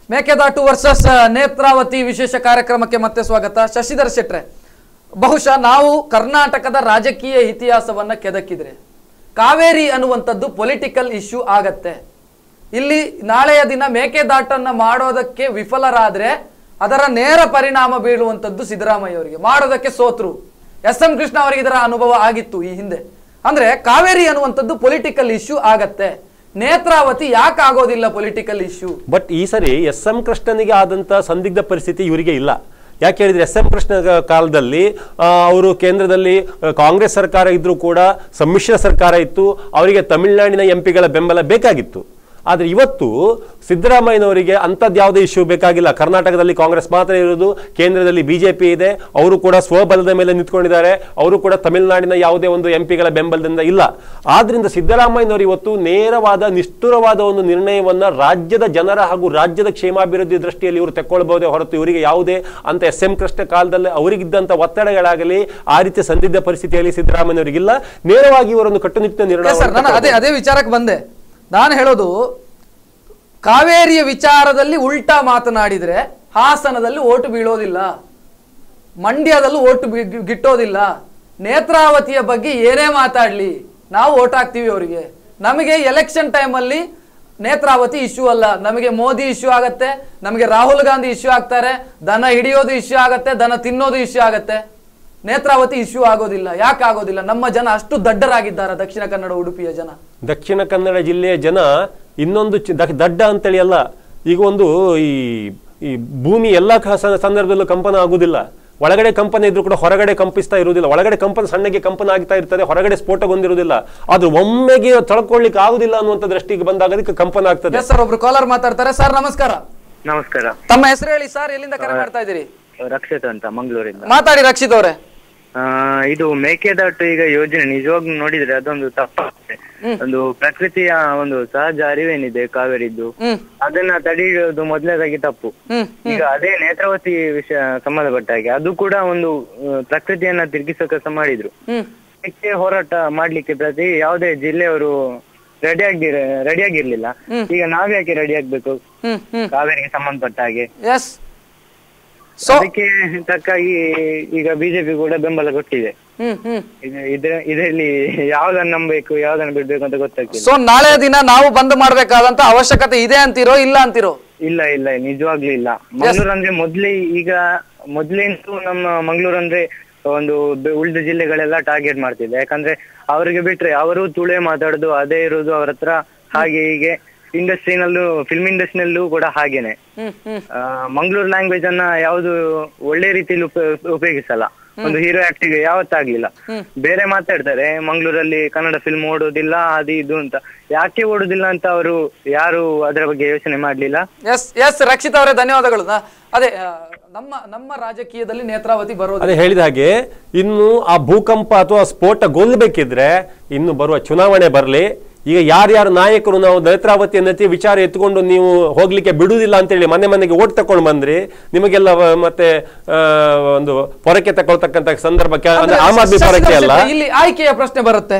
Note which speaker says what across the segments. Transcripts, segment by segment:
Speaker 1: Mekedatu versus Netravati ವಿಶೇಷ ಕಾರ್ಯಕ್ರಮಕ್ಕೆ ಮತ್ತೆ ಸ್ವಾಗತ ಶಶಿಧರ್ ಶೆಟ್ರೆ ಬಹುಶಃ ನಾವು ಕರ್ನಾಟಕದ ರಾಜಕೀಯ ಇತಿಹಾಸವನ್ನ ಕೆದಕಿದ್ರೆ ಕಾವೇರಿ ಅನ್ನುವಂಥದ್ದು ಪೊಲಿಟಿಕಲ್ ಇಶ್ಯೂ ಆಗತ್ತೆ ಇಲ್ಲಿ ನಾಳೆಯ ದಿನ ಮೇಕೆದಾಟನ್ನ ಮಾಡೋದಕ್ಕೆ ವಿಫಲರಾದ್ರೆ ಅದರ ನೇರ ಪರಿಣಾಮ ಬೀಳುವಂಥದ್ದು ಸಿದ್ದರಾಮಯ್ಯ ಅವರಿಗೆ ಮಾಡೋದಕ್ಕೆ ಸೋತ್ರು ಎಸ್ ಎಂ ಕೃಷ್ಣ ಅವರಿಗೆ ಇದರ ಅನುಭವ ಆಗಿತ್ತು ಈ ಹಿಂದೆ ಅಂದ್ರೆ ಕಾವೇರಿ ಅನ್ನುವಂಥದ್ದು ಪೊಲಿಟಿಕಲ್ ಇಶ್ಯೂ ಆಗತ್ತೆ ನೇತ್ರಾವತಿ ಯಾಕೆ ಆಗೋದಿಲ್ಲ ಪೊಲಿಟಿಕಲ್ ಇಶ್ಯೂ
Speaker 2: ಬಟ್ ಈ ಸರಿ ಎಸ್ ಎಂ ಕೃಷ್ಣನಿಗೆ ಆದಂತ ಸಂದಿಗ್ಧ ಪರಿಸ್ಥಿತಿ ಇವರಿಗೆ ಇಲ್ಲ ಯಾಕೆ ಹೇಳಿದ್ರೆ ಎಸ್ ಎಂ ಕೃಷ್ಣ ಕಾಲದಲ್ಲಿ ಅವರು ಕೇಂದ್ರದಲ್ಲಿ ಆ, ಕಾಂಗ್ರೆಸ್ ಸರ್ಕಾರ ಇದ್ರೂ ಕೂಡ ಸಮ್ಮಿಶ್ರ ಸರ್ಕಾರ ಇತ್ತು ಅವರಿಗೆ ತಮಿಳುನಾಡಿನ ಎಂ ಪಿಗಳ ಬೆಂಬಲ ಬೇಕಾಗಿತ್ತು ಆದ್ರೆ ಇವತ್ತು ಸಿದ್ದರಾಮಯ್ಯನವರಿಗೆ ಅಂಥದ್ದು ಯಾವುದೇ ಇಶ್ಯೂ ಬೇಕಾಗಿಲ್ಲ ಕರ್ನಾಟಕದಲ್ಲಿ ಕಾಂಗ್ರೆಸ್ ಮಾತ್ರ ಇರೋದು ಕೇಂದ್ರದಲ್ಲಿ ಬಿಜೆಪಿ ಇದೆ ಅವರು ಕೂಡ ಸ್ವಬಲದ ಮೇಲೆ ನಿಂತ್ಕೊಂಡಿದ್ದಾರೆ ಅವರು ಕೂಡ ತಮಿಳುನಾಡಿನ ಯಾವುದೇ ಒಂದು ಎಂ ಪಿಗಳ ಬೆಂಬಲದಿಂದ ಇಲ್ಲ ಆದ್ರಿಂದ ಸಿದ್ದರಾಮಯ್ಯನವರು ಇವತ್ತು ನೇರವಾದ ನಿಷ್ಠುರವಾದ ಒಂದು ನಿರ್ಣಯವನ್ನ ರಾಜ್ಯದ ಜನರ ಹಾಗೂ ರಾಜ್ಯದ ಕ್ಷೇಮಾಭಿವೃದ್ಧಿ ದೃಷ್ಟಿಯಲ್ಲಿ ಇವರು ತೆಕ್ಕೊಳ್ಬಹುದೇ ಹೊರತು ಇವರಿಗೆ ಯಾವುದೇ ಅಂತ ಎಸ್ ಎಂ ಕೃಷ್ಣ ಕಾಲದಲ್ಲಿ ಅವರಿಗಿದ್ದಂತ ಒತ್ತಡಗಳಾಗಲಿ ಆ ರೀತಿಯ ಸಂದಿಗ್ಧ ಪರಿಸ್ಥಿತಿಯಲ್ಲಿ ಸಿದ್ದರಾಮಯ್ಯನವರಿಗಿಲ್ಲ ನೇರವಾಗಿ ಇವರೊಂದು ಕಟ್ಟುನಿಟ್ಟಿನ
Speaker 1: ಸರ್ ನಾನು ಅದೇ
Speaker 2: ನಿರ್ಣಯ
Speaker 1: ಅದೇ ವಿಚಾರಕ್ಕೆ ಬಂದೆ ನಾನು ಹೇಳೋದು ಕಾವೇರಿಯ ವಿಚಾರದಲ್ಲಿ ಉಲ್ಟಾ ಮಾತನಾಡಿದ್ರೆ ಹಾಸನದಲ್ಲಿ ಓಟು ಬೀಳೋದಿಲ್ಲ ಮಂಡ್ಯದಲ್ಲೂ ಓಟು ಬಿ- ಗಿಟ್ಟೋದಿಲ್ಲ ನೇತ್ರಾವತಿಯ ಬಗ್ಗೆ ಏನೇ ಮಾತಾಡ್ಲಿ ನಾವು ಓಟ್ ಹಾಕ್ತೀವಿ ಅವರಿಗೆ ನಮಗೆ ಎಲೆಕ್ಷನ್ ಟೈಮಲ್ಲಿ ನೇತ್ರಾವತಿ ಇಶ್ಯೂ ಅಲ್ಲ ನಮಗೆ ಮೋದಿ ಇಶ್ಯೂ ಆಗತ್ತೆ ನಮಗೆ ರಾಹುಲ್ ಗಾಂಧಿ ಇಶ್ಯೂ ಆಗ್ತಾರೆ ದನ ಹಿಡಿಯೋದು ಇಶ್ಯೂ ಆಗತ್ತೆ ದನ ತಿನ್ನೋದು ಇಶ್ಯೂ ಆಗತ್ತೆ ನೇತ್ರಾವತಿ ಇಶ್ಯೂ ಆಗೋದಿಲ್ಲ ಯಾಕೆ ಆಗೋದಿಲ್ಲ ನಮ್ಮ ಜನ ಅಷ್ಟು ದಡ್ಡರಾಗಿದ್ದಾರೆ ದಕ್ಷಿಣ ಕನ್ನಡ ಉಡುಪಿಯ ಜನ
Speaker 2: ದಕ್ಷಿಣ ಕನ್ನಡ ಜಿಲ್ಲೆಯ ಜನ ಇನ್ನೊಂದು ಚಿ- ದಕ್- ದಡ್ಡ ಅಂತೇಳಿ ಅಲ್ಲ ಈಗ ಒಂದು ಈ ಈ ಭೂಮಿ ಎಲ್ಲ ಕ- ಸ- ಸಂದರ್ಭದಲ್ಲೂ ಕಂಪನ ಆಗುದಿಲ್ಲ ಒಳಗಡೆ ಕಂಪನ ಇದ್ರೂ ಕೂಡ ಹೊರಗಡೆ ಕಂಪಿಸ್ತಾ ಇರುವುದಿಲ್ಲ ಒಳಗಡೆ ಕಂಪನ ಸಣ್ಣಗೆ ಕಂಪನ ಆಗ್ತಾ ಇರ್ತದೆ ಹೊರಗಡೆ ಸ್ಫೋಟಗೊಂಡಿರುವುದಿಲ್ಲ ಆದ್ರೆ ಒಮ್ಮೆಗೆ ತಳ್ಕೊಳ್ಳಿಕ್ಕೆ ಆಗುದಿಲ್ಲ ಅನ್ನುವಂಥ ದೃಷ್ಟಿಗೆ ಬಂದಾಗ ಅದಕ್ಕೆ ಕಂಪನ ಆಗ್ತದೆ
Speaker 1: ಎಸ್ ಸರ್ ಒಬ್ರು ಕಾಲರ್ ಮಾತಾಡ್ತಾರೆ ಸರ್ ನಮಸ್ಕಾರ
Speaker 3: ನಮಸ್ಕಾರ
Speaker 1: ತಮ್ಮ ಹೆಸರು ಹೇಳಿ ಸರ್ ಎಲ್ಲಿಂದ ಕರೆ ಮಾಡ್ತಾ ಇದ್ದೀರಿ
Speaker 3: ರಕ್ಷಿತ್ ಅಂತ ಮಂಗಳೂರಿಂದ
Speaker 1: ಮಾತಾಡಿ ರಕ್ಷಿತ್ ಅವರೇ
Speaker 3: ಆ, ಇದು ಮೇಕೆದಾಟು ಈಗ ಯೋಜನೆ ನಿಜವಾಗ್ಲೂ ನೋಡಿದ್ರೆ ಅದೊಂದು ತಪ್ಪಾಗುತ್ತೆ ಒಂದು ಪ್ರಕೃತಿಯ ಒಂದು ಸಹಜ ಅರಿವೇನಿದೆ ಕಾವೇರಿದ್ದು
Speaker 1: ಹ್ಮ್
Speaker 3: ಅದನ್ನ ತಡೆಯುವುದು ಮೊದಲನೇದಾಗಿ ತಪ್ಪು
Speaker 1: ಹ್ಮ್
Speaker 3: ಈಗ ಅದೇ ನೇತ್ರಾವತಿ ವಿಷಯ ಸಂಬಂಧಪಟ್ಟ ಹಾಗೆ ಅದು ಕೂಡ ಒಂದು ಆ, ಪ್ರಕೃತಿಯನ್ನ ತಿರುಗಿಸೋ ಕೆಲಸ ಮಾಡಿದ್ರು
Speaker 1: ಹ್ಮ್
Speaker 3: ಇದಕ್ಕೆ ಹೋರಾಟ ಮಾಡ್ಲಿಕ್ಕೆ ಪ್ರತಿ ಯಾವುದೇ ಜಿಲ್ಲೆಯವರು ರೆಡಿ ಆಗಿ ರೆಡಿ ಆಗಿರ್ಲಿಲ್ಲ ಈಗ ನಾವ್ಯಾಕೆ ರೆಡಿ ಆಗ್ಬೇಕು
Speaker 1: ಹ್ಮ್ ಹ್ಮ್
Speaker 3: ಕಾವೇರಿಗೆ ಸಂಬಂಧಪಟ್ಟ ಹಾಗೆ
Speaker 1: ಎಸ್ ಸೊ
Speaker 3: ಅದಕ್ಕೆ ತಕ್ಕಾಗಿ ಈಗ ಬಿಜೆಪಿ ಕೂಡ ಬೆಂಬಲ ಕೊಟ್ಟಿದೆ
Speaker 1: ಹ್ಮ್ ಹ್ಮ್
Speaker 3: ಇದು ಇದ್ರ ಇದರಲ್ಲಿ ಯಾವ್ದನ್ನ ನಂಬಬೇಕು ಯಾವ್ದನ್ನ ಬಿಡ್ಬೇಕು ಅಂತ ಗೊತ್ತಾಗ್ತಿಲ್ಲ
Speaker 1: ಸೊ ನಾಳೆ ದಿನ ನಾವು ಬಂದ್ ಮಾಡ್ಬೇಕಾದಂತ ಅವಶ್ಯಕತೆ ಇದೆ ಅಂತೀರೋ ಇಲ್ಲ ಅಂತೀರೋ
Speaker 3: ಇಲ್ಲ ಇಲ್ಲ ನಿಜವಾಗ್ಲೂ ಇಲ್ಲ ಮಂಗಳೂರು ಅಂದ್ರೆ ಮೊದ್ಲೇ ಈಗ ಮೊದ್ಲೇಂತೂ ನಮ್ಮ ಮಂಗಳೂರು ಅಂದ್ರೆ ಒಂದು ಬೆ- ಉಳಿದ ಜಿಲ್ಲೆಗಳೆಲ್ಲ ಟಾರ್ಗೆಟ್ ಮಾಡ್ತಿದೆ ಯಾಕಂದ್ರೆ ಅವರಿಗೆ ಬಿಟ್ರೆ ಅವರು ತುಳೆ ಮಾತಾಡುದು ಅದೇ ಇರುದು ಅವ್ರ ಹತ್ರ ಹಾಗೆ ಹೀಗೆ ಇಂಡಸ್ಟ್ರಿನಲ್ಲೂ ಫಿಲ್ಮ್ ಇಂಡಸ್ಟ್ರಿನಲ್ಲೂ ಕೂಡ ಹಾಗೇನೆ
Speaker 1: ಹ್ಮ್ ಹ್ಮ್
Speaker 3: ಆ, ಮಂಗಳೂರು ಲ್ಯಾಂಗ್ವೇಜ್ ಅನ್ನ ಯಾವುದು ಒಳ್ಳೆ ರೀತಿಯಲ್ಲಿ ಉಪ- ಉಪಯೋಗಿಸಲ್ಲ ಒಂದು ಹೀರೋ ಆಕ್ಟಿಗೆ ಯಾವತ್ತಾಗ್ಲಿಲ್ಲ ಬೇರೆ ಮಾತಾಡ್ತಾರೆ ಮಂಗಳೂರಲ್ಲಿ ಕನ್ನಡ ಫಿಲ್ಮ್ ಓಡೋದಿಲ್ಲ ಅದು ಇದು ಅಂತ ಯಾಕೆ ಓಡುದಿಲ್ಲ ಅಂತ ಅವರು ಯಾರು ಅದರ ಬಗ್ಗೆ ಯೋಚನೆ ಮಾಡ್ಲಿಲ್ಲ
Speaker 1: ಎಸ್ ಎಸ್ ರಕ್ಷಿತ್ ಅವರೇ ಧನ್ಯವಾದಗಳು ನಾ- ಅದೇ ಆ, ನಮ್ಮ ನಮ್ಮ ರಾಜಕೀಯದಲ್ಲಿ ನೇತ್ರಾವತಿ ಬರೋದು
Speaker 2: ಅದೇ ಹೇಳಿದ ಹಾಗೆ ಇನ್ನು ಆ ಭೂಕಂಪ ಅಥವಾ ಸ್ಫೋಟ ಗೋಲ್ಬೇಕಿದ್ರೆ ಇನ್ನು ಬರುವ ಚುನಾವಣೆ ಬರಲಿ ಈಗ ಯಾರ್ಯಾರು ನಾಯಕರು ನಾವು ನೇತ್ರಾವತಿ ನದಿ ವಿಚಾರ ಎತ್ಕೊಂಡು ನೀವು ಹೋಗ್ಲಿಕ್ಕೆ ಬಿಡುವುದಿಲ್ಲ ಅಂತೇಳಿ ಮನೆ ಮನೆಗೆ ಓಟ್ ತಕೊಂಡು ಬಂದ್ರಿ ನಿಮಗೆಲ್ಲ ವ- ಮತ್ತೆ ಆ, ಒಂದು ಪೊರಕೆ ತಗೊಳ್ತಕ್ಕಂತ ಸಂದರ್ಭಕ್ಕೆ ಅಂದ್ರೆ ಆಮ್ ಆದ್ಮಿ
Speaker 1: ಶಶಿಧರ್
Speaker 2: ಪೊರಕೆ ಅಲ್ಲ
Speaker 1: ಶೆಟ್ಟಿ, ಇಲ್ಲಿ ಆಯ್ಕೆಯ ಪ್ರಶ್ನೆ ಬರುತ್ತೆ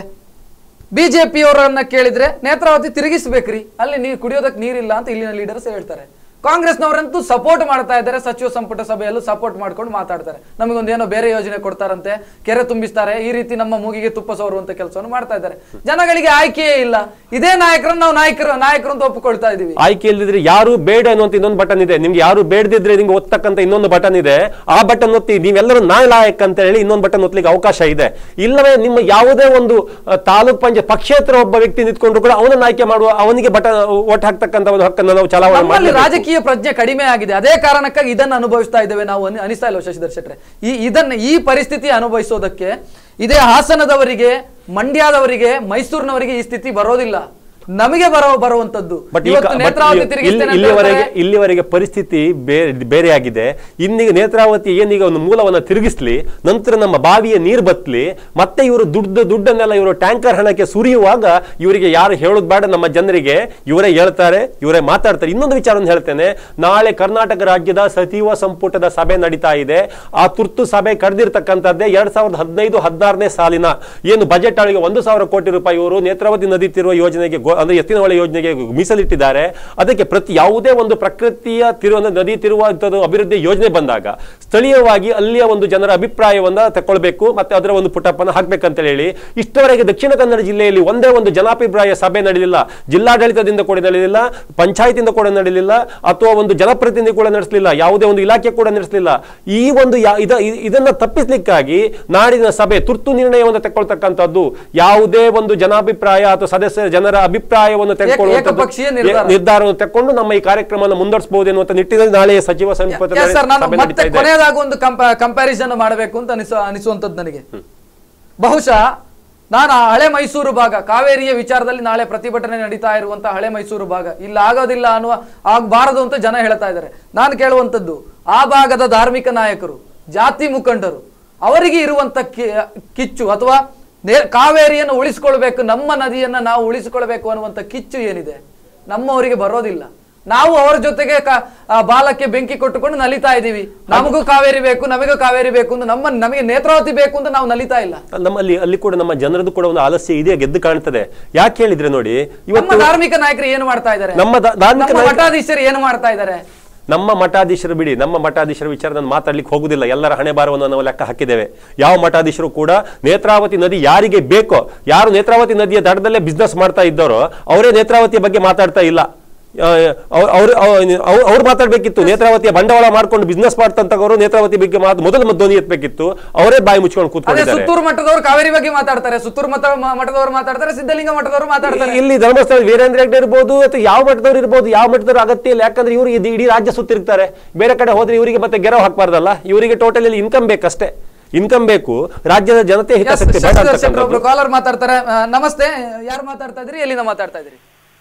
Speaker 1: ಬಿಜೆಪಿ ಅವರನ್ನ ಕೇಳಿದ್ರೆ ನೇತ್ರಾವತಿ ತಿರುಗಿಸ್ಬೇಕ್ರಿ ಅಲ್ಲಿ ನೀರು ಕುಡಿಯೋದಕ್ಕೆ ನೀರಿಲ್ಲ ಅಂತ ಇಲ್ಲಿನ ಲೀಡರ್ಸ್ ಹೇಳ್ತಾರೆ ಕಾಂಗ್ರೆಸ್ನವರಂತೂ ಸಪೋರ್ಟ್ ಮಾಡ್ತಾ ಇದ್ದಾರೆ ಸಚಿವ ಸಂಪುಟ ಸಭೆಯಲ್ಲೂ ಸಪೋರ್ಟ್ ಮಾಡ್ಕೊಂಡು ಮಾತಾಡ್ತಾರೆ ನಮಗೊಂದು ಏನೋ ಬೇರೆ ಯೋಜನೆ ಕೊಡ್ತಾರಂತೆ ಕೆರೆ ತುಂಬಿಸ್ತಾರೆ ಈ ರೀತಿ ನಮ್ಮ ಮೂಗಿಗೆ ತುಪ್ಪ ಸೋರುವಂತ ಕೆಲಸವನ್ನು ಮಾಡ್ತಾ ಇದ್ದಾರೆ ಜನಗಳಿಗೆ ಆಯ್ಕೆಯೇ ಇಲ್ಲ ಇದೇ ನಾಯಕರನ್ನ ನಾವು ನಾಯಕರು ನಾಯಕರು ಅಂತ ಒಪ್ಪಿಕೊಳ್ತಾ ಇದೀವಿ
Speaker 2: ಆಯ್ಕೆ ಇಲ್ದಿದ್ರೆ ಯಾರು ಬೇಡ ಅನ್ನುವಂತ ಇನ್ನೊಂದು ಬಟನ್ ಇದೆ ನಿಮ್ಗೆ ಯಾರು ಬೇಡದಿದ್ರೆ ನಿಮ್ಗೆ ಒತ್ತಕ್ಕಂತ ಇನ್ನೊಂದು ಬಟನ್ ಇದೆ ಆ ಬಟನ್ ಒತ್ತಿ ನೀವೆಲ್ಲರೂ ನಾಯಕ ಅಂತ ಹೇಳಿ ಇನ್ನೊಂದು ಬಟನ್ ಒತ್ತಲಿಕ್ಕೆ ಅವಕಾಶ ಇದೆ ಇಲ್ಲವೇ ನಿಮ್ಮ ಯಾವುದೇ ಒಂದು ಆ, ತಾಲೂಕ್ ಪಂಚಾಯತ್ ಪಕ್ಷೇತರ ಒಬ್ಬ ವ್ಯಕ್ತಿ ನಿಂತ್ಕೊಂಡ್ರು ಕೂಡ ಅವನನ್ನ ಆಯ್ಕೆ ಮಾಡುವ ಅವನಿಗೆ ಬಟನ್ ಓಟ್ ಹಾಕ್ತಕ್ಕಂತ ಒಂದು ಹಕ್ಕನ್ನು ನಾವು ಚಲಾವಣೆ
Speaker 1: ನಮ್ಮಲ್ಲಿ
Speaker 2: ಮಾಡಬೇಕು
Speaker 1: ರಾಜಕೀಯ ಪ್ರಜ್ಞೆ ಕಡಿಮೆ ಆಗಿದೆ ಅದೇ ಕಾರಣಕ್ಕಾಗಿ ಇದನ್ನು ಅನುಭವಿಸ್ತಾ ಇದ್ದೇವೆ ನಾವು ಅನಿ- ಅನಿಸ್ತಾ ಇಲ್ವ ಶಶಿಧರ್ ಶೆಟ್ರೆ ಈ ಇದನ್ನ ಈ ಪರಿಸ್ಥಿತಿ ಅನುಭವಿಸೋದಕ್ಕೆ ಇದೇ ಹಾಸನದವರಿಗೆ ಮಂಡ್ಯದವರಿಗೆ ಮೈಸೂರಿನವರಿಗೆ ಈ ಸ್ಥಿತಿ ಬರೋದಿಲ್ಲ ನಮಗೆ ಬರೋ ಬರುವಂತದ್ದು
Speaker 2: ಬಟ್ ಈ
Speaker 1: ಇವತ್ತು
Speaker 2: ಕ-
Speaker 1: ನೇತ್ರಾವತಿ
Speaker 2: ಬಟ್ ಇಲ್ಲಿ-
Speaker 1: ತಿರುಗಿಸ್ತೇನೆ ಅಂತ
Speaker 2: ಇಲ್ಲಿವರೆಗೆ
Speaker 1: ಹೇಳ್ತಾರೆ.
Speaker 2: ಇಲ್ಲಿವರೆಗೆ ಪರಿಸ್ಥಿತಿ ಬೇರೆ ಬೇರೆಯಾಗಿದೆ ಇನ್ನೀಗ ನೇತ್ರಾವತಿ ಏನೀಗ ಒಂದು ಮೂಲವನ್ನ ತಿರುಗಿಸ್ಲಿ ನಂತರ ನಮ್ಮ ಬಾವಿಯ ನೀರು ಬತ್ಲಿ ಮತ್ತೆ ಇವರು ದುಡ್ಡು ದುಡ್ಡನ್ನೆಲ್ಲ ಇವರು ಟ್ಯಾಂಕರ್ ಹಣಕ್ಕೆ ಸುರಿಯುವಾಗ ಇವರಿಗೆ ಯಾರು ಹೇಳೋದು ಬೇಡ ನಮ್ಮ ಜನರಿಗೆ ಇವರೇ ಹೇಳ್ತಾರೆ ಇವರೇ ಮಾತಾಡ್ತಾರೆ ಇನ್ನೊಂದು ವಿಚಾರವನ್ನು ಹೇಳ್ತೇನೆ ನಾಳೆ ಕರ್ನಾಟಕ ರಾಜ್ಯದ ಸಚಿವ ಸಂಪುಟದ ಸಭೆ ನಡೀತಾ ಇದೆ ಆ ತುರ್ತು ಸಭೆ ಕರೆದಿರ್ತಕ್ಕಂಥದ್ದೇ ಎರಡ್ ಸಾವಿರದ ಹದಿನೈದು ಹದಿನಾರನೇ ಸಾಲಿನ ಏನು ಬಜೆಟ್ ಆಳಿಗೆ ಒಂದು ಸಾವಿರ ಕೋಟಿ ರೂಪಾಯಿ ಇವರು ನೇತ್ರಾವತಿ ನದಿ ತಿರುವ ಯೋಜನೆಗೆ ಗೊ- ಅಂದ್ರೆ ಎತ್ತಿನ ಹೊಳೆ ಯೋಜನೆಗೆ ಮೀಸಲಿಟ್ಟಿದ್ದಾರೆ ಅದಕ್ಕೆ ಪ್ರತಿ ಯಾವುದೇ ಒಂದು ಪ್ರಕೃತಿಯ ತಿರು ಅಂದ್ರೆ ನದಿ ತಿರುವಂಥದ್ದು ಅಭಿವೃದ್ಧಿ ಯೋಜನೆ ಬಂದಾಗ ಸ್ಥಳೀಯವಾಗಿ ಅಲ್ಲಿಯ ಒಂದು ಜನರ ಅಭಿಪ್ರಾಯವನ್ನ ತಗೊಳ್ಬೇಕು ಮತ್ತೆ ಅದರ ಒಂದು ಪುಟಪ್ಪನ್ನು ಹಾಕ್ಬೇಕಂತ ಹೇಳಿ ಇಷ್ಟವರೆಗೆ ದಕ್ಷಿಣ ಕನ್ನಡ ಜಿಲ್ಲೆಯಲ್ಲಿ ಒಂದೇ ಒಂದು ಜನಾಭಿಪ್ರಾಯ ಸಭೆ ನಡೆಯಲಿಲ್ಲ ಜಿಲ್ಲಾಡಳಿತದಿಂದ ಕೂಡ ನಡೆಯಲಿಲ್ಲ ಪಂಚಾಯತಿಂದ ಕೂಡ ನಡೆಯಲಿಲ್ಲ ಅಥವಾ ಒಂದು ಜನಪ್ರತಿನಿಧಿ ಕೂಡ ನಡೆಸಲಿಲ್ಲ ಯಾವುದೇ ಒಂದು ಇಲಾಖೆ ಕೂಡ ನಡೆಸಲಿಲ್ಲ ಈ ಒಂದು ಯಾ- ಇದ- ಇ- ಇದನ್ನ ತಪ್ಪಿಸ್ಲಿಕ್ಕಾಗಿ ನಾಡಿನ ಸಭೆ ತುರ್ತು ನಿರ್ಣಯವನ್ನು ತೆಗೆದುಕೊಳ್ತಕ್ಕಂಥದ್ದು ಯಾವುದೇ ಒಂದು ಜನಾಭಿಪ್ರಾಯ ಅಥವಾ ಸದಸ್ಯರ ಜನರ ಅಭಿಪ್ರಾಯವನ್ನು ತೆಗೆದುಕೊಳ್ಳುವಂಥದ್ದು
Speaker 1: ಏಕಪಕ್ಷೀಯ ನಿರ್ಧಾರ.
Speaker 2: ನಿರ್ಧಾರವನ್ನು ತೆಗೆದುಕೊಂಡು ನಮ್ಮ ಈ ಕಾರ್ಯಕ್ರಮವನ್ನು ಮುಂದುವರಿಸಬಹುದು ಎನ್ನುವಂತ ನಿಟ್ಟಿನಲ್ಲಿ ನಾಳೆ ಸಚಿವ ಸಂಪುಟ
Speaker 1: Yes, sir, ನಾನು
Speaker 2: ಸಭೆ
Speaker 1: ಮತ್ತೆ
Speaker 2: ನಡೀತಾ ಇದೆ
Speaker 1: ಕೊನೆಯದಾಗಿ ಒಂದು ಕಂಪ್ಯಾರಿಸನ್ ಮಾಡಬೇಕು ಅಂತ ಅನಿಸ ಅನಿಸುವಂತದ್ದು ನನಗೆ ಬಹುಶಃ ನಾನು ಆ ಹಳೆ ಮೈಸೂರು ಭಾಗ ಕಾವೇರಿಯ ವಿಚಾರದಲ್ಲಿ ನಾಳೆ ಪ್ರತಿಭಟನೆ ನಡೀತಾ ಇರುವಂತಹ ಹಳೆ ಮೈಸೂರು ಭಾಗ ಇಲ್ಲಿ ಆಗೋದಿಲ್ಲ ಅನ್ನುವ ಆಗಬಾರದು ಅಂತ ಜನ ಹೇಳ್ತಾ ಇದ್ದಾರೆ ನಾನು ಕೇಳುವಂತದ್ದು ಆ ಭಾಗದ ಧಾರ್ಮಿಕ ನಾಯಕರು ಜಾತಿ ಮುಖಂಡರು ಅವರಿಗೆ ಇರುವಂತ ಕಿ- ಕಿಚ್ಚು ಅಥವಾ ನೇ- ಕಾವೇರಿಯನ್ನು ಉಳಿಸ್ಕೊಳ್ಬೇಕು ನಮ್ಮ ನದಿಯನ್ನ ನಾವು ಉಳಿಸಿಕೊಳ್ಬೇಕು ಅನ್ನುವಂತ ಕಿಚ್ಚು ಏನಿದೆ ನಮ್ಮವರಿಗೆ ಬರೋದಿಲ್ಲ ನಾವು ಅವರ ಜೊತೆಗೆ ಕ- ಆ ಬಾಲಕ್ಕೆ ಬೆಂಕಿ ಕೊಟ್ಟುಕೊಂಡು ನಲಿತಾ ಇದ್ದೀವಿ ನಮಗೂ ಕಾವೇರಿ ಬೇಕು ನಮಗೂ ಕಾವೇರಿ ಬೇಕು ಅಂತ ನಮ್ಮ ನಮಗೆ ನೇತ್ರಾವತಿ ಬೇಕು ಅಂತ ನಾವು ನಲಿತಾ ಇಲ್ಲ
Speaker 2: ನಮ್ಮಲ್ಲಿ ಅಲ್ಲಿ ಕೂಡ ನಮ್ಮ ಜನರದ್ದು ಕೂಡ ಒಂದು ಆಲಸ್ಯ ಇದೆ ಗೆದ್ದು ಕಾಣ್ತದೆ ಯಾಕೆ ಹೇಳಿದ್ರೆ ನೋಡಿ
Speaker 1: ನಮ್ಮ
Speaker 2: ಇವತ್ತು
Speaker 1: ಧಾರ್ಮಿಕ ನಾಯಕರು ಏನು ಮಾಡ್ತಾ ಇದ್ದಾರೆ
Speaker 2: ನಮ್ಮ ಧಾ- ಧಾರ್ಮಿಕ
Speaker 1: ನಮ್ಮ
Speaker 2: ನಾಯಕ-
Speaker 1: ಮಠಾಧೀಶರು ಏನು ಮಾಡ್ತಾ ಇದ್ದಾರೆ
Speaker 2: ನಮ್ಮ ಮಠಾಧೀಶರು ಬಿಡಿ ನಮ್ಮ ಮಠಾಧೀಶರ ವಿಚಾರ ನಾನು ಮಾತಾಡ್ಲಿಕ್ಕೆ ಹೋಗುದಿಲ್ಲ ಎಲ್ಲರ ಹಣೆ ಭಾರವನ್ನು ನಾವು ಲೆಕ್ಕ ಹಾಕಿದ್ದೇವೆ ಯಾವ ಮಠಾಧೀಶರು ಕೂಡ ನೇತ್ರಾವತಿ ನದಿ ಯಾರಿಗೆ ಬೇಕೋ ಯಾರು ನೇತ್ರಾವತಿ ನದಿಯ ದಡದಲ್ಲೇ ಬಿಸ್ನೆಸ್ ಮಾಡ್ತಾ ಇದ್ದಾರೋ ಅವರೇ ನೇತ್ರಾವತಿಯ ಬಗ್ಗೆ ಮಾತಾಡ್ತಾ ಇಲ್ಲ ಅವ್ರು ಅವ್ರು ಮಾತಾಡ್ಬೇಕಿತ್ತು ನೇತ್ರಾವತಿಯ ಬಂಡವಾಳ ಮಾಡ್ಕೊಂಡು ಬಿಸ್ನೆಸ್ ಮಾಡ್ತಂತವರು ನೇತ್ರಾವತಿ ಬಗ್ಗೆ ಮಾತು ಮೊದಲು ಧ್ವನಿ ಎತ್ತಬೇಕಿತ್ತು ಅವರೇ ಬಾಯಿ ಮುಚ್ಕೊಂಡು
Speaker 1: ಅದೇ
Speaker 2: ಕೂತ್ಕೊಂಡಿದ್ದಾರೆ
Speaker 1: ಸುತ್ತೂರು ಮಠದವರು ಕಾವೇರಿ ಬಗ್ಗೆ ಮಾತಾಡ್ತಾರೆ ಸುತ್ತೂರು ಮಠ ಮ- ಮಠದವರು ಮಾತಾಡ್ತಾರೆ ಸಿದ್ಧಲಿಂಗ ಮಠದವರು ಮಾತಾಡ್ತಾರೆ
Speaker 2: ಇಲ್ಲಿ ಧರ್ಮಸ್ಥಳ ವೀರೇಂದ್ರ ಹೆಗ್ಡೆ ಇರ್ಬೋದು ಅಥವಾ ಯಾವ ಮಠದವ್ರು ಇರ್ಬೋದು ಯಾವ ಮಠದವ್ರು ಅಗತ್ಯ ಇಲ್ಲ ಯಾಕಂದ್ರೆ ಇವರು ಇದು ಇಡೀ ರಾಜ್ಯ ಸುತ್ತಿರ್ತಾರೆ ಬೇರೆ ಕಡೆ ಹೋದ್ರೆ ಇವರಿಗೆ ಮತ್ತೆ ಗೆರವ್ ಹಾಕ್ಬಾರ್ದಲ್ಲ ಇವರಿಗೆ ಟೋಟಲ್ ಇಲ್ಲಿ ಇನ್ಕಮ್ ಬೇಕಷ್ಟೇ ಇನ್ಕಮ್ ಬೇಕು ರಾಜ್ಯದ ಜನತೆ ಹಿತಾಸಕ್ತಿ ಬೇಡ
Speaker 1: ಒಬ್ರು
Speaker 2: ಅಂತಕ್ಕಂಥದ್ದು.
Speaker 1: ಕಾಲರ್ ಮಾತಾಡ್ತಾರೆ ಆ, ನಮಸ್ತೆ ಯಾರು ಮಾತಾಡ್ತಾ ಇದ್ರಿ ಎಲ್ಲಿಂದ ಮಾತಾಡ್ತಾ ಇದ್ರಿ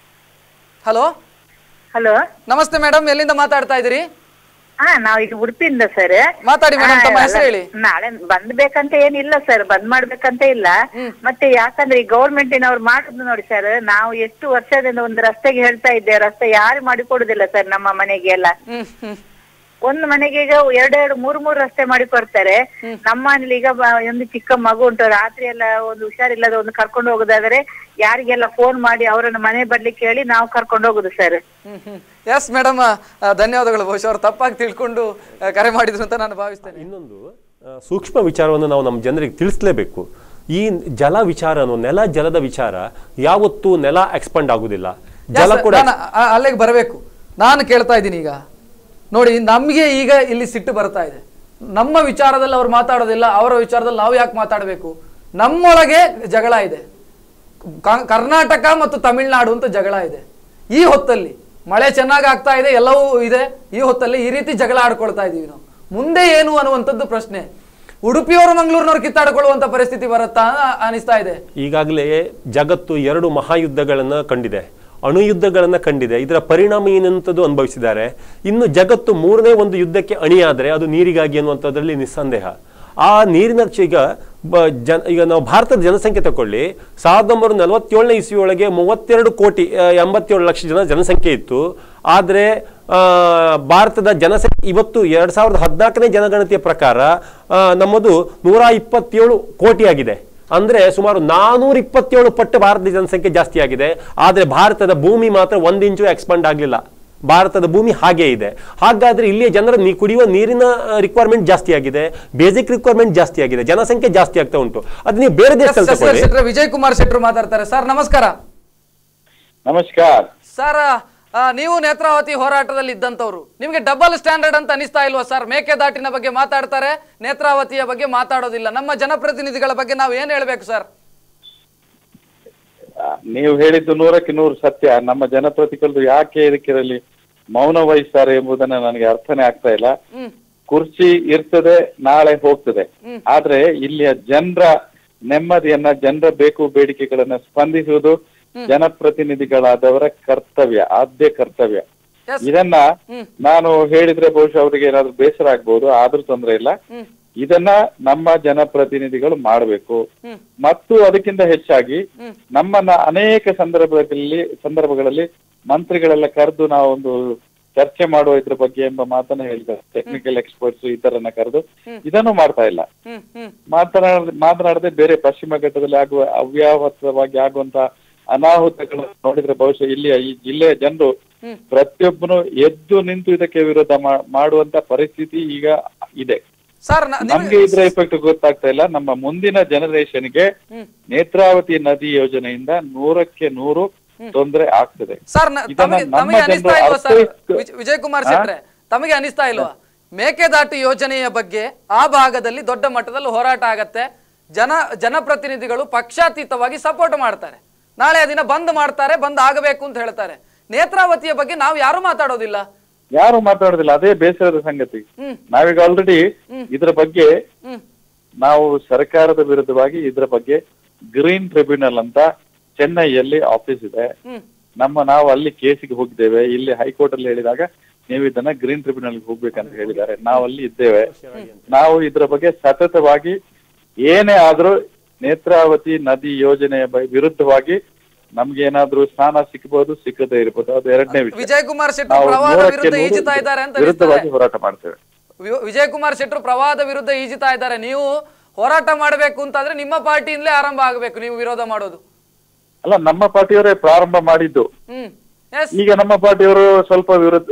Speaker 1: ಹಲೋ
Speaker 4: ಹಲೋ
Speaker 1: ನಮಸ್ತೆ ಮೇಡಮ್ ಎಲ್ಲಿಂದ ಮಾತಾಡ್ತಾ ಇದ್ರಿ
Speaker 4: ಹಾ ನಾವ್ ಈಗ ಉಡುಪಿಯಿಂದ ಸರ್
Speaker 1: ಮಾತಾಡಿ madam, ತಮ್ಮ ಹೆಸರು ಹೇಳಿ.
Speaker 4: ನಾಳೆ ಬಂದ್ಬೇಕಂತ ಏನಿಲ್ಲ ಸರ್ ಬಂದ್ ಮಾಡ್ಬೇಕಂತ ಇಲ್ಲ ಮತ್ತೆ ಯಾಕಂದ್ರೆ ಈ ಗೌರ್ಮೆಂಟಿನವ್ರು ಮಾಡುದು ನೋಡಿ ಸರ್ ನಾವು ಎಷ್ಟು ವರ್ಷದಿಂದ ಒಂದು ರಸ್ತೆಗೆ ಹೇಳ್ತಾ ಇದ್ದೇವೆ ರಸ್ತೆ ಯಾರು ಮಾಡಿಕೊಡುದಿಲ್ಲ ಸರ್ ನಮ್ಮ ಮನೆಗೆ ಎಲ್ಲ
Speaker 1: ಹ್ಮ್ ಹ್ಮ್
Speaker 4: ಒಂದು ಮನೆಗೆ ಈಗ ಎರಡೆರಡು ಮೂರು ಮೂರು ರಸ್ತೆ ಮಾಡಿ ಕೊಡ್ತಾರೆ ನಮ್ಮ ಮನೇಲಿ ಈಗ ಬ- ಒಂದು ಚಿಕ್ಕ ಮಗು ಉಂಟು ರಾತ್ರಿ ಎಲ್ಲ ಒಂದು ಹುಷಾರಿಲ್ಲದ ಒಂದು ಕರ್ಕೊಂಡು ಹೋಗೋದಾದ್ರೆ ಯಾರಿಗೆಲ್ಲ ಫೋನ್ ಮಾಡಿ ಅವರನ್ನು ಮನೆ ಬರ್ಲಿಕ್ಕೆ ಹೇಳಿ ನಾವು ಕರ್ಕೊಂಡು ಹೋಗುದು ಸರ್
Speaker 1: ಹ್ಮ್ ಹ್ಮ್ ಎಸ್ ಮೇಡಮ್ ಧನ್ಯವಾದಗಳು ಬಹುಶಃ ಅವ್ರು ತಪ್ಪಾಗಿ ತಿಳ್ಕೊಂಡು ಆ, ಕರೆ ಮಾಡಿದ್ರು ಅಂತ ನಾನು ಭಾವಿಸ್ತೇನೆ
Speaker 2: ಇನ್ನೊಂದು ಆ, ಸೂಕ್ಷ್ಮ ವಿಚಾರವನ್ನು ನಾವು ನಮ್ಮ ಜನರಿಗೆ ತಿಳಿಸ್ಲೇಬೇಕು ಈ ಜಲ ವಿಚಾರ ಅನ್ನೋ ನೆಲ ಜಲದ ವಿಚಾರ ಯಾವತ್ತೂ ನೆಲ ಎಕ್ಸ್ಪಂಡ್ ಆಗುದಿಲ್ಲ ಜಲ
Speaker 1: Yes,
Speaker 2: ಕೂಡ
Speaker 1: ನಾನು ಆ- ಅಲ್ಲಿಗೆ ಬರಬೇಕು ನಾನು ಕೇಳ್ತಾ ಇದ್ದೀನಿ ಈಗ ನೋಡಿ ನಮಗೆ ಈಗ ಇಲ್ಲಿ ಸಿಟ್ಟು ಬರ್ತಾ ಇದೆ ನಮ್ಮ ವಿಚಾರದಲ್ಲಿ ಅವ್ರು ಮಾತಾಡೋದಿಲ್ಲ ಅವರ ವಿಚಾರದಲ್ಲಿ ನಾವು ಯಾಕೆ ಮಾತಾಡಬೇಕು ನಮ್ಮೊಳಗೆ ಜಗಳ ಇದೆ ಕ- ಕರ್ನಾಟಕ ಮತ್ತು ತಮಿಳುನಾಡು ಅಂತ ಜಗಳ ಇದೆ ಈ ಹೊತ್ತಲ್ಲಿ ಮಳೆ ಚೆನ್ನಾಗಿ ಆಗ್ತಾ ಇದೆ ಎಲ್ಲವೂ ಇದೆ ಈ ಹೊತ್ತಲ್ಲಿ ಈ ರೀತಿ ಜಗಳ ಆಡ್ಕೊಳ್ತಾ ಇದೀವಿ ನಾವು ಮುಂದೆ ಏನು ಅನ್ನುವಂಥದ್ದು ಪ್ರಶ್ನೆ ಉಡುಪಿಯವರು ಮಂಗಳೂರಿನವ್ರು ಕಿತ್ತಾಡ್ಕೊಳ್ಳುವಂತ ಪರಿಸ್ಥಿತಿ ಬರುತ್ತಾ ಅ- ಅನಿಸ್ತಾ ಇದೆ
Speaker 2: ಈಗಾಗಲೇ ಜಗತ್ತು ಎರಡು ಮಹಾಯುದ್ಧಗಳನ್ನು ಕಂಡಿದೆ ಅಣುಯುದ್ಧಗಳನ್ನು ಕಂಡಿದೆ ಇದರ ಪರಿಣಾಮ ಏನಂತದ್ದು ಅನುಭವಿಸಿದ್ದಾರೆ ಇನ್ನು ಜಗತ್ತು ಮೂರನೇ ಒಂದು ಯುದ್ಧಕ್ಕೆ ಅಣಿಯಾದರೆ ಅದು ನೀರಿಗಾಗಿ ಅನ್ನುವಂಥದ್ರಲ್ಲಿ ನಿಸ್ಸಂದೇಹ ಆ ನೀರಿನ ಕ್ಷ- ಈಗ ಬ ಜನ ಈಗ ನಾವು ಭಾರತದ ಜನಸಂಖ್ಯೆ ತಗೊಳ್ಳಿ ಸಾವಿರದ ಒಂಬೈನೂರ ನಲವತ್ತೇಳನೇ ಇಸ್ವಿಯೊಳಗೆ ಮೂವತ್ತೆರಡು ಕೋಟಿ ಆ, ಎಂಬತ್ತೇಳು ಲಕ್ಷ ಜನ ಜನಸಂಖ್ಯೆ ಇತ್ತು ಆದರೆ ಆ, ಭಾರತದ ಜನಸಂಖ್ಯೆ ಇವತ್ತು ಎರಡ್ ಸಾವಿರದ ಹದಿನಾಲ್ಕನೇ ಜನಗಣತಿಯ ಪ್ರಕಾರ ಆ, ನಮ್ಮದು ನೂರ ಇಪ್ಪತ್ತೇಳು ಕೋಟಿ ಆಗಿದೆ ಅಂದ್ರೆ ಸುಮಾರು ನಾನೂರ ಇಪ್ಪತ್ತೇಳು ಪಟ್ಟು ಭಾರತದ ಜನಸಂಖ್ಯೆ ಜಾಸ್ತಿ ಆಗಿದೆ ಆದ್ರೆ ಭಾರತದ ಭೂಮಿ ಮಾತ್ರ ಒಂದ್ ಇಂಚು ಎಕ್ಸ್ಪಾಂಡ್ ಆಗಲಿಲ್ಲ ಭಾರತದ ಭೂಮಿ ಹಾಗೆ ಇದೆ ಹಾಗಾದ್ರೆ ಇಲ್ಲಿಯ ಜನರ ನೀ ಕುಡಿಯುವ ನೀರಿನ ರಿಕ್ವೈರ್ಮೆಂಟ್ ಜಾಸ್ತಿ ಆಗಿದೆ ಬೇಸಿಕ್ ರಿಕ್ವೈರ್ಮೆಂಟ್ ಜಾಸ್ತಿ ಆಗಿದೆ ಜನಸಂಖ್ಯೆ ಜಾಸ್ತಿ ಆಗ್ತಾ ಉಂಟು ಅದು ನೀವು ಬೇರೆ ದೇಶದಲ್ಲಿ ತಗೊಳ್ಳಿ
Speaker 1: ಶೆಟ್ರು ವಿಜಯ್ ಕುಮಾರ್ ಶೆಟ್ರು ಮಾತಾಡ್ತಾರೆ ಸರ್ ನಮಸ್ಕಾರ
Speaker 5: ನಮಸ್ಕಾರ
Speaker 1: ಸರ್ ಆ, ನೀವು ನೇತ್ರಾವತಿ ಹೋರಾಟದಲ್ಲಿ ಇದ್ದಂತವ್ರು ನಿಮಗೆ ಡಬಲ್ ಸ್ಟ್ಯಾಂಡರ್ಡ್ ಅಂತ ಅನಿಸ್ತಾ ಇಲ್ವಾ ಸರ್ ಮೇಕೆದಾಟಿನ ಬಗ್ಗೆ ಮಾತಾಡ್ತಾರೆ ನೇತ್ರಾವತಿಯ ಬಗ್ಗೆ ಮಾತಾಡೋದಿಲ್ಲ ನಮ್ಮ ಜನಪ್ರತಿನಿಧಿಗಳ ಬಗ್ಗೆ ನಾವು ಏನ್ ಹೇಳ್ಬೇಕು ಸರ್
Speaker 5: ಆ, ನೀವು ಹೇಳಿದ್ದು ನೂರಕ್ಕೆ ನೂರು ಸತ್ಯ ನಮ್ಮ ಜನಪ್ರತಿನಿಧಿಗಳು ಯಾಕೆ ಇದಕ್ಕಿರಲಿ ಮೌನ ವಹಿಸ್ತಾರೆ ಎಂಬುದನ್ನ ನನಗೆ ಅರ್ಥನೇ ಆಗ್ತಾ ಇಲ್ಲ
Speaker 1: ಹ್ಮ್
Speaker 5: ಕುರ್ಚಿ ಇರ್ತದೆ ನಾಳೆ ಹೋಗ್ತದೆ ಆದ್ರೆ ಇಲ್ಲಿಯ ಜನರ ನೆಮ್ಮದಿಯನ್ನ ಜನರ ಬೇಕು ಬೇಡಿಕೆಗಳನ್ನ ಸ್ಪಂದಿಸುವುದು ಜನಪ್ರತಿನಿಧಿಗಳಾದವರ ಕರ್ತವ್ಯ ಆದ್ಯ ಕರ್ತವ್ಯ
Speaker 1: Yes.
Speaker 5: ಇದನ್ನ ನಾನು ಹೇಳಿದ್ರೆ ಬಹುಶಃ ಅವರಿಗೆ ಏನಾದ್ರು ಬೇಸರ ಆಗ್ಬಹುದು ಆದ್ರೂ ತೊಂದ್ರೆ ಇಲ್ಲ ಇದನ್ನ ನಮ್ಮ ಜನಪ್ರತಿನಿಧಿಗಳು ಮಾಡಬೇಕು ಮತ್ತು ಅದಕ್ಕಿಂತ ಹೆಚ್ಚಾಗಿ ನಮ್ಮನ್ನ ಅನೇಕ ಸಂದರ್ಭದಲ್ಲಿ ಸಂದರ್ಭಗಳಲ್ಲಿ ಮಂತ್ರಿಗಳೆಲ್ಲ ಕರೆದು ನಾವೊಂದು ಚರ್ಚೆ ಮಾಡುವ ಇದ್ರ ಬಗ್ಗೆ ಎಂಬ ಮಾತನ್ನ ಹೇಳಿದ್ದಾರೆ ಟೆಕ್ನಿಕಲ್ ಎಕ್ಸ್ಪರ್ಟ್ಸ್ ಇತರನ್ನ ಕರೆದು ಇದನ್ನು ಮಾಡ್ತಾ ಇಲ್ಲ
Speaker 1: ಹ್ಮ್ ಹ್ಮ್
Speaker 5: ಮಾತನಾಡ ಮಾತನಾಡದೆ ಬೇರೆ ಪಶ್ಚಿಮ ಘಟ್ಟದಲ್ಲಿ ಆಗುವ ಅವ್ಯಾವತ್ತವಾಗಿ ಆಗುವಂತ ಅನಾಹುತಗಳನ್ನು ನೋಡಿದ್ರೆ ಬಹುಶಃ ಇಲ್ಲಿಯ ಈ ಜಿಲ್ಲೆಯ ಜನರು ಪ್ರತಿಯೊಬ್ಬನು ಎದ್ದು ನಿಂತು ಇದಕ್ಕೆ ವಿರೋಧ ಮಾ- ಮಾಡುವಂತ ಪರಿಸ್ಥಿತಿ ಈಗ ಇದೆ
Speaker 1: ಸರ್ ನ- ನಿಮ್ಗೆ-
Speaker 5: ನಮ್ಗೆ ಇದ್ರ ಎಫೆಕ್ಟ್ ಗೊತ್ತಾಗ್ತಾ ಇಲ್ಲ ನಮ್ಮ ಮುಂದಿನ ಜನರೇಷನ್ಗೆ ನೇತ್ರಾವತಿ ನದಿ ಯೋಜನೆಯಿಂದ ನೂರಕ್ಕೆ ನೂರು ತೊಂದರೆ ಆಗ್ತದೆ
Speaker 1: ಸರ್ ನ-
Speaker 5: ಇದನ್ನ
Speaker 1: ತಮಗೆ
Speaker 5: ನಮ್ಮ
Speaker 1: ತಮಗೆ ಅನಿಸ್ತಾ
Speaker 5: ಜನರು
Speaker 1: ಇಲ್ವಾ ಸರ್
Speaker 5: ಅರ್ಥೈಸ್ಕ-
Speaker 1: ವಿಜಯ್- ವಿಜಯ್ ಕುಮಾರ್
Speaker 5: ಹಾ?
Speaker 1: ಶೆಟ್ರೆ ತಮಗೆ ಅನಿಸ್ತಾ ಇಲ್ವಾ ಮೇಕೆದಾಟು ಯೋಜನೆಯ ಬಗ್ಗೆ ಆ ಭಾಗದಲ್ಲಿ ದೊಡ್ಡ ಮಟ್ಟದಲ್ಲಿ ಹೋರಾಟ ಆಗತ್ತೆ ಜನ ಜನಪ್ರತಿನಿಧಿಗಳು ಪಕ್ಷಾತೀತವಾಗಿ ಸಪೋರ್ಟ್ ಮಾಡ್ತಾರೆ ನಾಳೆ ದಿನ ಬಂದ್ ಮಾಡ್ತಾರೆ ಬಂದ್ ಆಗಬೇಕು ಅಂತ ಹೇಳ್ತಾರೆ ನೇತ್ರಾವತಿಯ ಬಗ್ಗೆ ನಾವು ಯಾರು ಮಾತಾಡೋದಿಲ್ಲ
Speaker 5: ಯಾರು ಮಾತಾಡೋದಿಲ್ಲ ಅದೇ ಬೇಸರದ ಸಂಗತಿ ನಾವೀಗ ಆಲ್ರೆಡಿ ಇದ್ರ ಬಗ್ಗೆ
Speaker 1: ಹ್ಮ್
Speaker 5: ನಾವು ಸರ್ಕಾರದ ವಿರುದ್ಧವಾಗಿ ಇದ್ರ ಬಗ್ಗೆ ಗ್ರೀನ್ ಟ್ರಿಬ್ಯುನಲ್ ಅಂತ ಚೆನ್ನೈಯಲ್ಲಿ ಆಫೀಸ್ ಇದೆ
Speaker 1: ಹ್ಮ್
Speaker 5: ನಮ್ಮ ನಾವು ಅಲ್ಲಿ ಕೇಸಿಗೆ ಹೋಗಿದ್ದೇವೆ ಇಲ್ಲಿ ಹೈಕೋರ್ಟ್ ಅಲ್ಲಿ ಹೇಳಿದಾಗ ನೀವು ಇದನ್ನ ಗ್ರೀನ್ ಟ್ರಿಬ್ಯುನಲ್ ಹೋಗ್ಬೇಕಂತ ಹೇಳಿದ್ದಾರೆ ನಾವು ಅಲ್ಲಿ ಇದ್ದೇವೆ ನಾವು ಇದ್ರ ಬಗ್ಗೆ ಸತತವಾಗಿ ಏನೇ ಆದ್ರೂ ನೇತ್ರಾವತಿ ನದಿ ಯೋಜನೆಯ ಬ- ವಿರುದ್ಧವಾಗಿ ನಮ್ಗೆ ಏನಾದ್ರೂ ಸ್ಥಾನ ಸಿಕ್ಬಹುದು ಸಿಕ್ಕದೇ ಇರ್ಬೋದು ಅದು ಎರಡನೇ ವಿಷಯ
Speaker 1: ವಿಜಯ್ ಕುಮಾರ್ ಶೆಟ್ಟರು
Speaker 5: ನಾವು
Speaker 1: ಪ್ರವಾಹದ
Speaker 5: ನೂರಕ್ಕೆ
Speaker 1: ವಿರುದ್ಧ
Speaker 5: ನೂರು
Speaker 1: ಈಜುತ್ತಾ ಇದ್ದಾರೆ ಅಂತ
Speaker 5: ವಿರುದ್ಧವಾಗಿ
Speaker 1: ಅನಿಸ್ತದೆ.
Speaker 5: ಹೋರಾಟ ಮಾಡ್ತೇವೆ
Speaker 1: ವಿ- ವಿಜಯ್ ಕುಮಾರ್ ಶೆಟ್ಟರು ಪ್ರವಾಹದ ವಿರುದ್ಧ ಈಜುತ್ತಾ ಇದ್ದಾರೆ ನೀವು ಹೋರಾಟ ಮಾಡಬೇಕು ಅಂತಂದ್ರೆ ನಿಮ್ಮ ಪಾರ್ಟಿಯಿಂದಲೇ ಆರಂಭ ಆಗಬೇಕು ನೀವು ವಿರೋಧ ಮಾಡೋದು
Speaker 5: ಅಲ್ಲ ನಮ್ಮ ಪಾರ್ಟಿಯವರೇ ಪ್ರಾರಂಭ ಮಾಡಿದ್ದು
Speaker 1: ಹ್ಮ್ ಎಸ್
Speaker 5: ಈಗ ನಮ್ಮ ಪಾರ್ಟಿಯವರು ಸ್ವಲ್ಪ ವಿರುದ್ಧ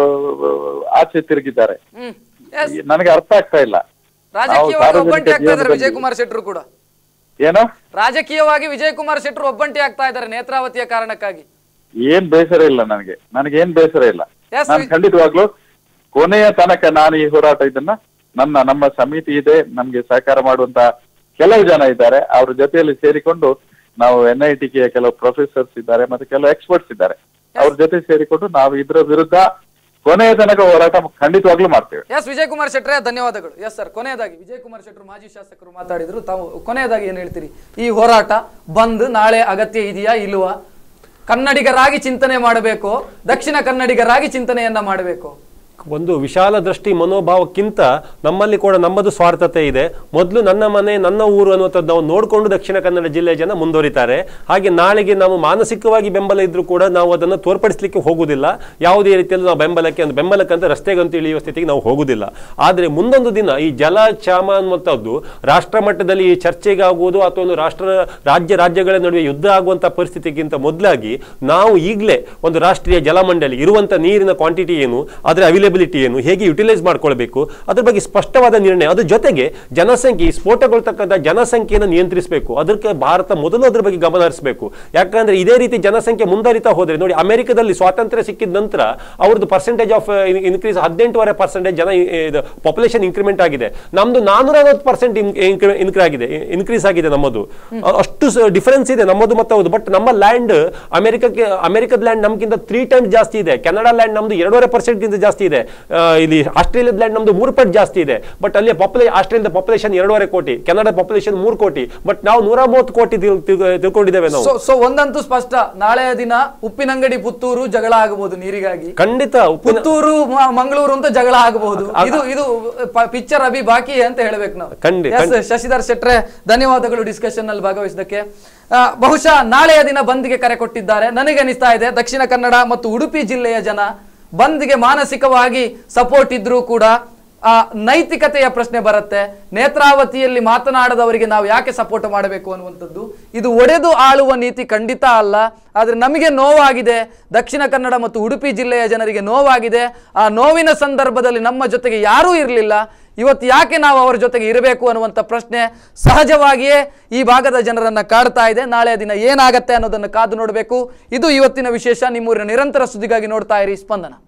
Speaker 5: ಆ, ಆಚೆ ತಿರುಗಿದ್ದಾರೆ
Speaker 1: ಹ್ಮ್ ಎಸ್
Speaker 5: ಈ- ನನಗೆ ಅರ್ಥ ಆಗ್ತಾ ಇಲ್ಲ
Speaker 1: ರಾಜಕೀಯವಾಗಿ
Speaker 5: ಸಾರ್ವಜನಿಕ
Speaker 1: ಒಬ್ಬಂಟಿ ಆಗ್ತಾ ಇದ್ದಾರೆ
Speaker 5: ಜೀವನದಲ್ಲಿ-
Speaker 1: ವಿಜಯ್ ಕುಮಾರ್ ಶೆಟ್ಟರು ಕೂಡ
Speaker 5: ಏನೋ
Speaker 1: ರಾಜಕೀಯವಾಗಿ ವಿಜಯ್ ಕುಮಾರ್ ಶೆಟ್ಟರು ಒಬ್ಬಂಟಿ ಆಗ್ತಾ ಇದ್ದಾರೆ ನೇತ್ರಾವತಿಯ ಕಾರಣಕ್ಕಾಗಿ
Speaker 5: ಏನ್ ಬೇಸರ ಇಲ್ಲ ನನಗೆ ನನಗೆ ಏನ್ ಬೇಸರ ಇಲ್ಲ
Speaker 1: Yes,
Speaker 5: ನಾನು
Speaker 1: we-
Speaker 5: ಖಂಡಿತವಾಗ್ಲು ಕೊನೆಯ ತನಕ ನಾನು ಈ ಹೋರಾಟ ಇದನ್ನ ನನ್ನ ನಮ್ಮ ಸಮಿತಿ ಇದೆ ನಮ್ಗೆ ಸಹಕಾರ ಮಾಡುವಂತ ಕೆಲವು ಜನ ಇದ್ದಾರೆ ಅವ್ರ ಜೊತೆಯಲ್ಲಿ ಸೇರಿಕೊಂಡು ನಾವು ಎನ್ ಐ ಟಿ ಕೆಲವು ಪ್ರೊಫೆಸರ್ಸ್ ಇದ್ದಾರೆ ಮತ್ತೆ ಕೆಲವು ಎಕ್ಸ್ಪರ್ಟ್ಸ್ ಇದ್ದಾರೆ ಅವ್ರ ಜೊತೆ ಸೇರಿಕೊಂಡು ನಾವು ಇದ್ರ ವಿರುದ್ಧ ಕೊನೆಯ ತನಕ ಹೋರಾಟ ಖಂಡಿತವಾಗ್ಲೂ ಮಾಡ್ತೇವೆ
Speaker 1: ಎಸ್ ವಿಜಯ್ ಕುಮಾರ್ ಶೆಟ್ರೆ ಧನ್ಯವಾದಗಳು ಎಸ್ ಸರ್ ಕೊನೆಯದಾಗಿ ವಿಜಯ್ ಕುಮಾರ್ ಶೆಟ್ಟರು ಮಾಜಿ ಶಾಸಕರು ಮಾತಾಡಿದ್ರು ತಾವು ಕೊನೆಯದಾಗಿ ಏನ್ ಹೇಳ್ತೀರಿ ಈ ಹೋರಾಟ ಬಂದ್ ನಾಳೆ ಅಗತ್ಯ ಇದೆಯಾ ಇಲ್ವಾ ಕನ್ನಡಿಗರಾಗಿ ಚಿಂತನೆ ಮಾಡಬೇಕು ದಕ್ಷಿಣ ಕನ್ನಡಿಗರಾಗಿ ಚಿಂತನೆಯನ್ನ ಮಾಡಬೇಕು
Speaker 2: ಒಂದು ವಿಶಾಲ ದೃಷ್ಟಿ ಮನೋಭಾವಕ್ಕಿಂತ ನಮ್ಮಲ್ಲಿ ಕೂಡ ನಮ್ಮದು ಸ್ವಾರ್ಥತೆ ಇದೆ ಮೊದಲು ನನ್ನ ಮನೆ ನನ್ನ ಊರು ಅನ್ನುವಂಥದ್ದು ನಾವು ನೋಡಿಕೊಂಡು ದಕ್ಷಿಣ ಕನ್ನಡ ಜಿಲ್ಲೆಯ ಜನ ಮುಂದುವರಿತಾರೆ ಹಾಗೆ ನಾಳೆಗೆ ನಾವು ಮಾನಸಿಕವಾಗಿ ಬೆಂಬಲ ಇದ್ರೂ ಕೂಡ ನಾವು ಅದನ್ನು ತೋರ್ಪಡಿಸಲಿಕ್ಕೆ ಹೋಗುವುದಿಲ್ಲ ಯಾವುದೇ ರೀತಿಯಲ್ಲಿ ನಾವು ಬೆಂಬಲಕ್ಕೆ ಒಂದು ಬೆಂಬಲಕ್ಕಂತ ರಸ್ತೆಗಂತೂ ಇಳಿಯುವ ಸ್ಥಿತಿಗೆ ನಾವು ಹೋಗುವುದಿಲ್ಲ ಆದರೆ ಮುಂದೊಂದು ದಿನ ಈ ಜಲ ಕ್ಷಾಮ ಅನ್ನುವಂಥದ್ದು ರಾಷ್ಟ್ರ ಮಟ್ಟದಲ್ಲಿ ಈ ಚರ್ಚೆಗೆ ಆಗುವುದು ಅಥವಾ ಒಂದು ರಾಷ್ಟ್ರ ರಾಜ್ಯ ರಾಜ್ಯಗಳ ನಡುವೆ ಯುದ್ಧ ಆಗುವಂಥ ಪರಿಸ್ಥಿತಿಗಿಂತ ಮೊದಲಾಗಿ ನಾವು ಈಗಲೇ ಒಂದು ರಾಷ್ಟ್ರೀಯ ಜಲಮಂಡಳಿ ಇರುವಂಥ ನೀರಿನ ಕ್ವಾಂಟಿಟಿ ಏನು ಅದರ ಅವೈಲೇಬಿಲಿಟಿ ಏನು ಹೇಗೆ ಯುಟಿಲೈಸ್ ಮಾಡ್ಕೊಳ್ಬೇಕು ಅದ್ರ ಬಗ್ಗೆ ಸ್ಪಷ್ಟವಾದ ನಿರ್ಣಯ ಅದ್ರ ಜೊತೆಗೆ ಜನಸಂಖ್ಯೆ ಈ ಸ್ಫೋಟಗೊಳ್ತಕ್ಕಂಥ ಜನಸಂಖ್ಯೆಯನ್ನು ನಿಯಂತ್ರಿಸಬೇಕು ಅದಕ್ಕೆ ಭಾರತ ಮೊದಲು ಅದ್ರ ಬಗ್ಗೆ ಗಮನ ಹರಿಸಬೇಕು ಯಾಕಂದ್ರೆ ಇದೇ ರೀತಿ ಜನಸಂಖ್ಯೆ ಮುಂದುವರಿತಾ ಹೋದ್ರೆ ನೋಡಿ ಅಮೆರಿಕದಲ್ಲಿ ಸ್ವಾತಂತ್ರ್ಯ ಸಿಕ್ಕಿದ ನಂತರ ಅವ್ರದ್ದು ಪರ್ಸೆಂಟೇಜ್ ಆಫ್ ಇನ್ಕ್ರೀಸ್ ಹದಿನೆಂಟುವರೆ ಪರ್ಸೆಂಟೇಜ್ ಜನ ಪಾಪ್ಯುಲೇಷನ್ ಇನ್ಕ್ರಿಮೆಂಟ್ ಆಗಿದೆ ನಮ್ದು ನಾನೂರ ಅರವತ್ತು ಪರ್ಸೆಂಟ್ ಇನ್ಕ್ರೀ ಆಗಿದೆ ಇನ್ಕ್ರೀಸ್ ಆಗಿದೆ ನಮ್ಮದು ಅ- ಅಷ್ಟು ಡಿಫರೆನ್ಸ್ ಇದೆ ನಮ್ಮದು ಮತ್ತು ಹೌದು ಬಟ್ ನಮ್ಮ ಲ್ಯಾಂಡ್ ಅಮೆರಿಕಕ್ಕೆ ಅಮೆರಿಕದ ಲ್ಯಾಂಡ್ ನಮ್ಗಿಂತ ತ್ರೀ ಟೈಮ್ಸ್ ಜಾಸ್ತಿ ಇದೆ ಕೆನಡಾ ಲ್ಯಾಂಡ್ ನಮ್ದು ಎರಡೂವರೆ ಪರ್ಸೆಂಟ್ ಗಿಂತ ಜಾಸ್ತಿ ಇದೆ ಆ, ಇಲ್ಲಿ ಆಸ್ಟ್ರೇಲಿಯಾದ ಲ್ಯಾಂಡ್ ನಮ್ದು ಮೂರು ಪಟ್ಟು ಜಾಸ್ತಿ ಇದೆ ಬಟ್ ಅಲ್ಲಿ ಪಾಪ್ಯುಲೇ ಆಸ್ಟ್ರೇಲಿಯಾದ ಪಾಪ್ಯುಲೇಷನ್ ಎರಡೂವರೆ ಕೋಟಿ ಕೆನಡಾ ಪಾಪ್ಯುಲೇಷನ್ ಮೂರು ಕೋಟಿ ಬಟ್ ನಾವು ನೂರ ಮೂವತ್ತು ಕೋಟಿ ತಿಳ್- ತಿಳ್- ತಿಳ್ಕೊಂಡಿದ್ದೇವೆ ನಾವು
Speaker 1: ಸೊ ಸೊ ಒಂದಂತೂ ಸ್ಪಷ್ಟ ನಾಳೆಯ ದಿನ ಉಪ್ಪಿನಂಗಡಿ ಪುತ್ತೂರು ಜಗಳ ಆಗಬಹುದು ನೀರಿಗಾಗಿ
Speaker 2: ಖಂಡಿತ ಉಪ್ಪಿನ
Speaker 1: ಪುತ್ತೂರು ಮ- ಮಂಗಳೂರು ಅಂತ ಜಗಳ ಆಗಬಹುದು ಇದು ಇದು ಪಿಕ್ಚರ್ ಅಭಿ ಬಾಕಿ ಅಂತ ಹೇಳ್ಬೇಕು ನಾವು
Speaker 2: ಖಂಡಿ-
Speaker 1: Yes,
Speaker 2: ಖಂಡಿ-
Speaker 1: ಶಶಿಧರ್ ಶೆಟ್ರೆ ಧನ್ಯವಾದಗಳು ಡಿಸ್ಕಷನ್ ನಲ್ಲಿ ಭಾಗವಹಿಸಿದ್ದಕ್ಕೆ ಆ, ಬಹುಶಃ ನಾಳೆಯ ದಿನ ಬಂದ್ಗೆ ಕರೆ ಕೊಟ್ಟಿದ್ದಾರೆ ನನಗೆ ಅನಿಸ್ತಾ ಇದೆ ದಕ್ಷಿಣ ಕನ್ನಡ ಮತ್ತು ಉಡುಪಿ ಜಿಲ್ಲೆಯ ಜನ ಬಂದ್ಗೆ ಮಾನಸಿಕವಾಗಿ ಸಪೋರ್ಟ್ ಇದ್ರೂ ಕೂಡ ಆ ನೈತಿಕತೆಯ ಪ್ರಶ್ನೆ ಬರುತ್ತೆ ನೇತ್ರಾವತಿಯಲ್ಲಿ ಮಾತನಾಡದವರಿಗೆ ನಾವು ಯಾಕೆ ಸಪೋರ್ಟ್ ಮಾಡಬೇಕು ಅನ್ನುವಂಥದ್ದು ಇದು ಒಡೆದು ಆಳುವ ನೀತಿ ಖಂಡಿತ ಅಲ್ಲ ಆದರೆ ನಮಗೆ ನೋವಾಗಿದೆ ದಕ್ಷಿಣ ಕನ್ನಡ ಮತ್ತು ಉಡುಪಿ ಜಿಲ್ಲೆಯ ಜನರಿಗೆ ನೋವಾಗಿದೆ ಆ ನೋವಿನ ಸಂದರ್ಭದಲ್ಲಿ ನಮ್ಮ ಜೊತೆಗೆ ಯಾರೂ ಇರಲಿಲ್ಲ ಇವತ್ತು ಯಾಕೆ ನಾವು ಅವರ ಜೊತೆಗೆ ಇರಬೇಕು ಅನ್ನುವಂಥ ಪ್ರಶ್ನೆ ಸಹಜವಾಗಿಯೇ ಈ ಭಾಗದ ಜನರನ್ನ ಕಾಡ್ತಾ ಇದೆ ನಾಳೆಯ ದಿನ ಏನಾಗತ್ತೆ ಅನ್ನೋದನ್ನು ಕಾದು ನೋಡಬೇಕು ಇದು ಇವತ್ತಿನ ವಿಶೇಷ ನಿಮ್ಮೂರಿನ ನಿರಂತರ ಸುದ್ದಿಗಾಗಿ ನೋಡ್ತಾ ಇರಿ ಸ್ಪಂದನ